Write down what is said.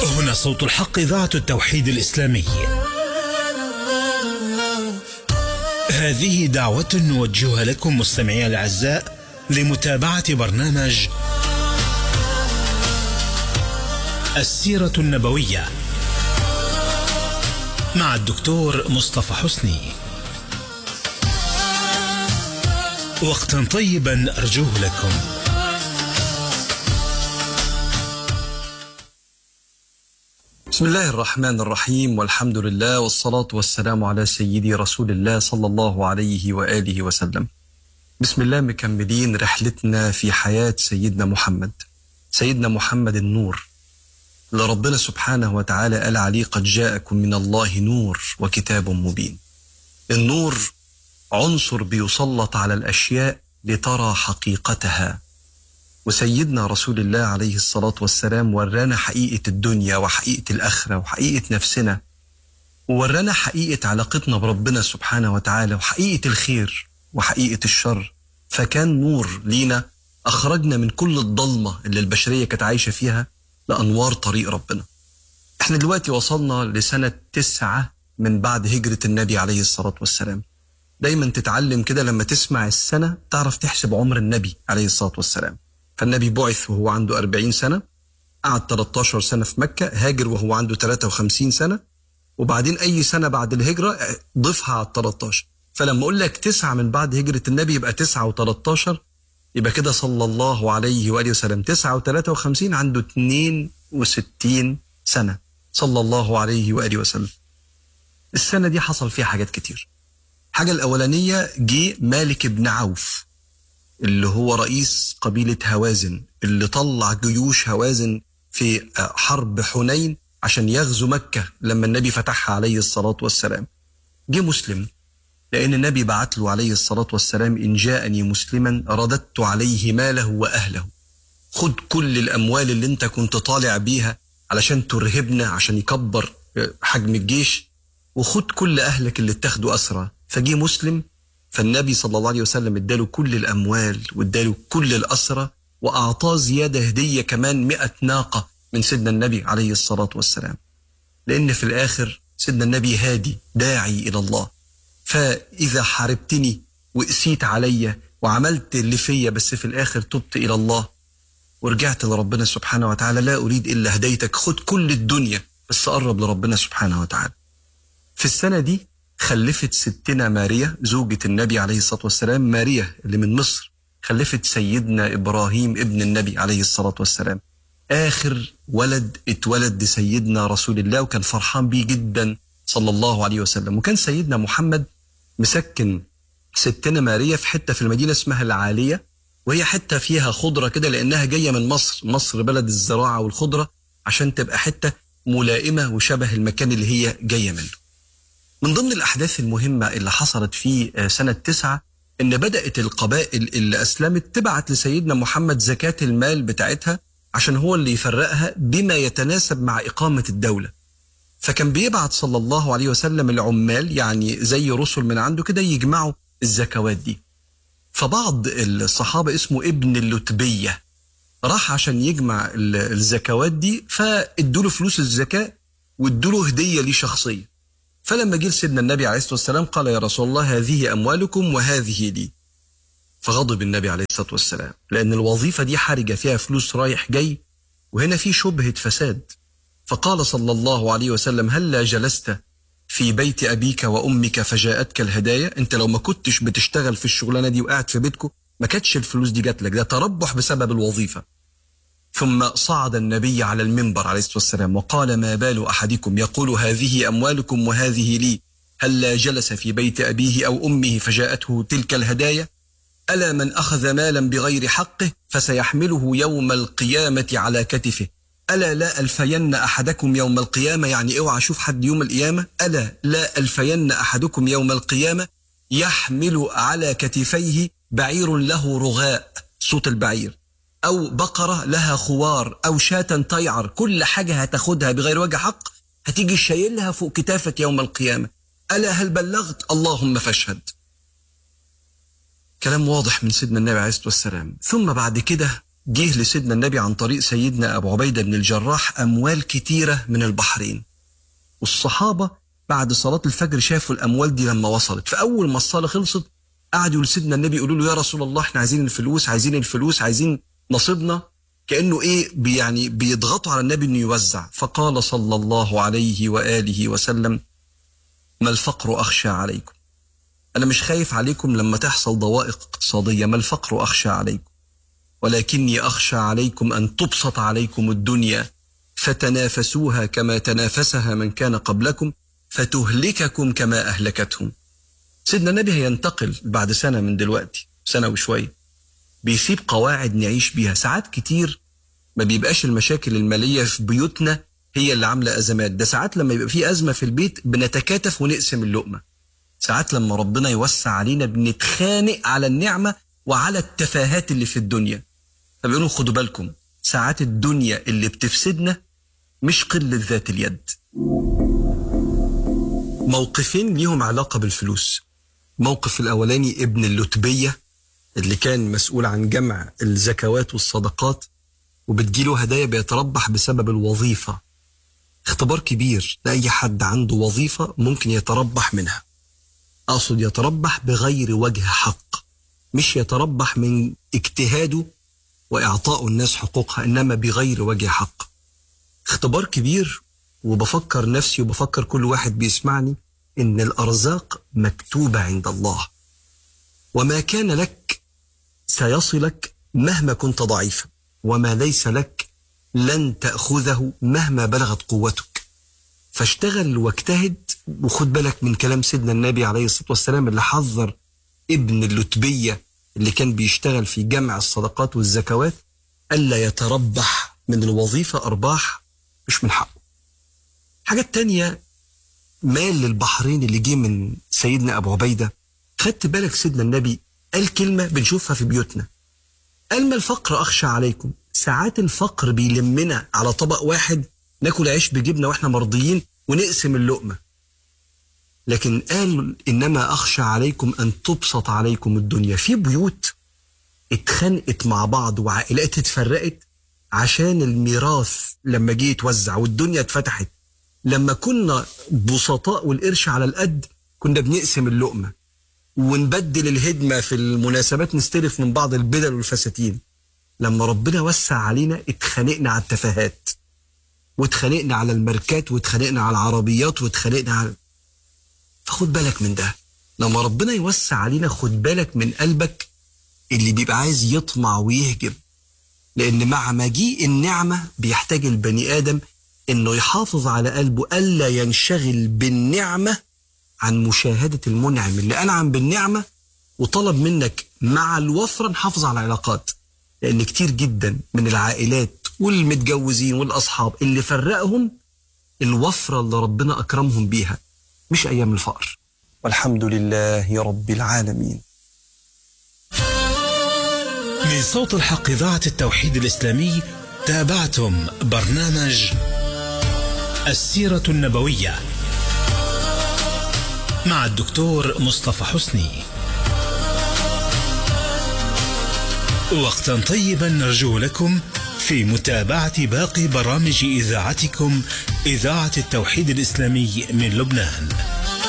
هنا صوت الحق إذاعة التوحيد الإسلامي هذه دعوة نوجهها لكم مستمعي الأعزاء لمتابعة برنامج السيرة النبوية مع الدكتور مصطفى حسني وقتا طيبا أرجوه لكم بسم الله الرحمن الرحيم والحمد لله والصلاة والسلام على سيدي رسول الله صلى الله عليه وآله وسلم بسم الله مكملين رحلتنا في حياة سيدنا محمد سيدنا محمد النور اللي ربنا سبحانه وتعالى قال عليه قد جاءكم من الله نور وكتاب مبين النور عنصر بيسلط على الأشياء لترى حقيقتها وسيدنا رسول الله عليه الصلاة والسلام ورانا حقيقة الدنيا وحقيقة الآخرة وحقيقة نفسنا وورانا حقيقة علاقتنا بربنا سبحانه وتعالى وحقيقة الخير وحقيقة الشر فكان نور لينا أخرجنا من كل الضلمة اللي البشرية كانت عايشة فيها لأنوار طريق ربنا احنا دلوقتي وصلنا لسنة تسعة من بعد هجرة النبي عليه الصلاة والسلام دايما تتعلم كده لما تسمع السنة تعرف تحسب عمر النبي عليه الصلاة والسلام فالنبي بعث وهو عنده 40 سنة قعد 13 سنة في مكة هاجر وهو عنده 53 سنة وبعدين أي سنة بعد الهجرة ضيفها على 13 فلما أقول لك تسعة من بعد هجرة النبي يبقى تسعة و13 يبقى كده صلى الله عليه وآله وسلم تسعة و53 عنده 62 سنة صلى الله عليه وآله وسلم السنة دي حصل فيها حاجات كتير الحاجة الأولانية جه مالك بن عوف اللي هو رئيس قبيلة هوازن اللي طلع جيوش هوازن في حرب حنين عشان يغزو مكة لما النبي فتحها عليه الصلاة والسلام جه مسلم لأن النبي بعت له عليه الصلاة والسلام إن جاءني مسلما رددت عليه ماله وأهله خد كل الأموال اللي انت كنت طالع بيها علشان ترهبنا عشان يكبر حجم الجيش وخد كل أهلك اللي اتخذوا أسرى فجه مسلم فالنبي صلى الله عليه وسلم اداله كل الأموال واداله كل الأسرى وأعطاه زيادة هدية كمان مئة ناقة من سيدنا النبي عليه الصلاة والسلام لأن في الآخر سيدنا النبي هادي داعي إلى الله فإذا حاربتني وقسيت عليا وعملت اللي فيا بس في الآخر تبت إلى الله ورجعت لربنا سبحانه وتعالى لا أريد إلا هديتك خد كل الدنيا بس قرب لربنا سبحانه وتعالى في السنة دي خلفت ستنا ماريا زوجة النبي عليه الصلاة والسلام ماريا اللي من مصر خلفت سيدنا إبراهيم ابن النبي عليه الصلاة والسلام آخر ولد اتولد لسيدنا رسول الله وكان فرحان بيه جدا صلى الله عليه وسلم وكان سيدنا محمد مسكن ستنا ماريا في حتة في المدينة اسمها العالية وهي حتة فيها خضرة كده لأنها جاية من مصر مصر بلد الزراعة والخضرة عشان تبقى حتة ملائمة وشبه المكان اللي هي جاية منه من ضمن الأحداث المهمة اللي حصلت في سنة تسعة إن بدأت القبائل اللي أسلمت تبعت لسيدنا محمد زكاة المال بتاعتها عشان هو اللي يفرقها بما يتناسب مع إقامة الدولة فكان بيبعت صلى الله عليه وسلم العمال يعني زي رسل من عنده كده يجمعوا الزكوات دي فبعض الصحابة اسمه ابن اللتبية راح عشان يجمع الزكوات دي فادوا له فلوس الزكاة وادوا له هدية ليه شخصية فلما جه سيدنا النبي عليه الصلاة والسلام قال يا رسول الله هذه أموالكم وهذه لي فغضب النبي عليه الصلاة والسلام لأن الوظيفة دي حرجة فيها فلوس رايح جاي وهنا في شبهة فساد فقال صلى الله عليه وسلم هلا جلست في بيت أبيك وأمك فجاءتك الهدايا أنت لو ما كنتش بتشتغل في الشغلانة دي وقاعد في بيتكم ما كانتش الفلوس دي جات لك ده تربح بسبب الوظيفة ثم صعد النبي على المنبر عليه الصلاة والسلام وقال ما بال أحدكم يقول هذه أموالكم وهذه لي هلا جلس في بيت أبيه أو أمه فجاءته تلك الهدايا ألا من أخذ مالا بغير حقه فسيحمله يوم القيامة على كتفه ألا لا ألفين أحدكم يوم القيامة يعني اوعى أشوف حد يوم القيامة ألا لا ألفين أحدكم يوم القيامة يحمل على كتفيه بعير له رغاء صوت البعير أو بقرة لها خوار أو شاة تيعر كل حاجة هتاخدها بغير وجه حق هتيجي شايلها فوق كتافك يوم القيامة ألا هل بلغت اللهم فاشهد كلام واضح من سيدنا النبي عليه الصلاة والسلام ثم بعد كده جه لسيدنا النبي عن طريق سيدنا أبو عبيدة بن الجراح أموال كتيرة من البحرين والصحابة بعد صلاة الفجر شافوا الأموال دي لما وصلت فأول ما الصلاة خلصت قعدوا لسيدنا النبي يقولوا له يا رسول الله احنا عايزين الفلوس عايزين الفلوس عايزين نصيبنا كأنه إيه بي يعني بيضغطوا على النبي إنه يوزع فقال صلى الله عليه وآله وسلم ما الفقر أخشى عليكم أنا مش خايف عليكم لما تحصل ضوائق اقتصادية ما الفقر أخشى عليكم ولكني أخشى عليكم أن تبسط عليكم الدنيا فتنافسوها كما تنافسها من كان قبلكم فتهلككم كما أهلكتهم سيدنا النبي هينتقل بعد سنة من دلوقتي سنة وشوية بيسيب قواعد نعيش بيها ساعات كتير ما بيبقاش المشاكل المالية في بيوتنا هي اللي عاملة أزمات ده ساعات لما يبقى في أزمة في البيت بنتكاتف ونقسم اللقمة ساعات لما ربنا يوسع علينا بنتخانق على النعمة وعلى التفاهات اللي في الدنيا فبيقولوا خدوا بالكم ساعات الدنيا اللي بتفسدنا مش قلة ذات اليد موقفين ليهم علاقة بالفلوس موقف الأولاني ابن اللتبية اللي كان مسؤول عن جمع الزكوات والصدقات وبتجيله هدايا بيتربح بسبب الوظيفة اختبار كبير لأي حد عنده وظيفة ممكن يتربح منها أقصد يتربح بغير وجه حق مش يتربح من اجتهاده وإعطاء الناس حقوقها إنما بغير وجه حق اختبار كبير وبفكر نفسي وبفكر كل واحد بيسمعني إن الأرزاق مكتوبة عند الله وما كان لك سيصلك مهما كنت ضعيفا وما ليس لك لن تأخذه مهما بلغت قوتك فاشتغل واجتهد وخد بالك من كلام سيدنا النبي عليه الصلاة والسلام اللي حذر ابن اللتبية اللي كان بيشتغل في جمع الصدقات والزكوات ألا يتربح من الوظيفة أرباح مش من حقه حاجات تانية مال للبحرين اللي جه من سيدنا أبو عبيدة خدت بالك سيدنا النبي قال كلمة بنشوفها في بيوتنا قال ما الفقر أخشى عليكم ساعات الفقر بيلمنا على طبق واحد ناكل عيش بجبنة واحنا مرضيين ونقسم اللقمة لكن قال إنما أخشى عليكم أن تبسط عليكم الدنيا في بيوت اتخانقت مع بعض وعائلات اتفرقت عشان الميراث لما جه يتوزع والدنيا اتفتحت لما كنا بسطاء والقرش على القد كنا بنقسم اللقمة ونبدل الهدمة في المناسبات نستلف من بعض البدل والفساتين لما ربنا وسع علينا اتخانقنا على التفاهات واتخانقنا على الماركات واتخانقنا على العربيات واتخانقنا على فخد بالك من ده لما ربنا يوسع علينا خد بالك من قلبك اللي بيبقى عايز يطمع ويهجم لأن مع مجيء النعمة بيحتاج البني آدم إنه يحافظ على قلبه ألا ينشغل بالنعمة عن مشاهدة المنعم اللي أنعم بالنعمة وطلب منك مع الوفرة نحافظ على العلاقات لأن كتير جدا من العائلات والمتجوزين والأصحاب اللي فرقهم الوفرة اللي ربنا أكرمهم بيها مش أيام الفقر والحمد لله رب العالمين من صوت الحق إذاعة التوحيد الإسلامي تابعتم برنامج السيرة النبوية مع الدكتور مصطفى حسني وقتا طيبا نرجو لكم في متابعة باقي برامج إذاعتكم إذاعة التوحيد الإسلامي من لبنان